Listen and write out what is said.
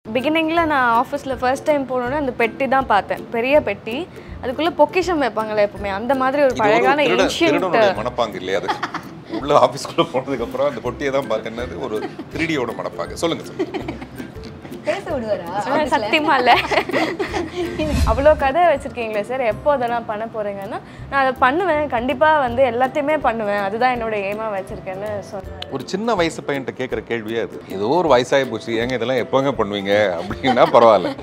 பிகினிங்கில் நான் ஆஃபீஸில் first time போனோன்னே அந்த பெட்டி தான் பார்த்தேன் பெரிய பெட்டி அதுக்குள்ளே பொக்கிஷம் வைப்பாங்களே எப்பவுமே அந்த மாதிரி ஒரு இது ஒரு பழகான திருட- ஏன்ஷியன்ட் திருடனுடைய மனப்பாங்கு இல்லையா அது உள்ள ஆபீஸ்க்குள்ள போனதுக்கு அப்புறம் அந்த பொட்டியை தான் பார்த்தேன்னது ஒரு த்ரீடியோட மனப்பாங்கு சொல்லுங்க சொல்லுங்க பேச விடுவாரா சத்தியமா இல்லை அவ்வளோ கதை வச்சுருக்கீங்களே சார் எப்போ அதெல்லாம் பண்ண போகிறீங்கன்னா நான் அதை பண்ணுவேன் கண்டிப்பாக வந்து எல்லாத்தையுமே பண்ணுவேன் அதுதான் என்னோட எய்மாக வச்சுருக்கேன்னு சொன்னேன் ஒரு சின்ன வயசு பையன்கிட்ட கேட்குற கேள்வியே அது ஏதோ ஒரு வயசாகி போச்சு ஏங்க இதெல்லாம் எப்போங்க பண்ணுவீங்க அப்படின்னா பரவாயில்ல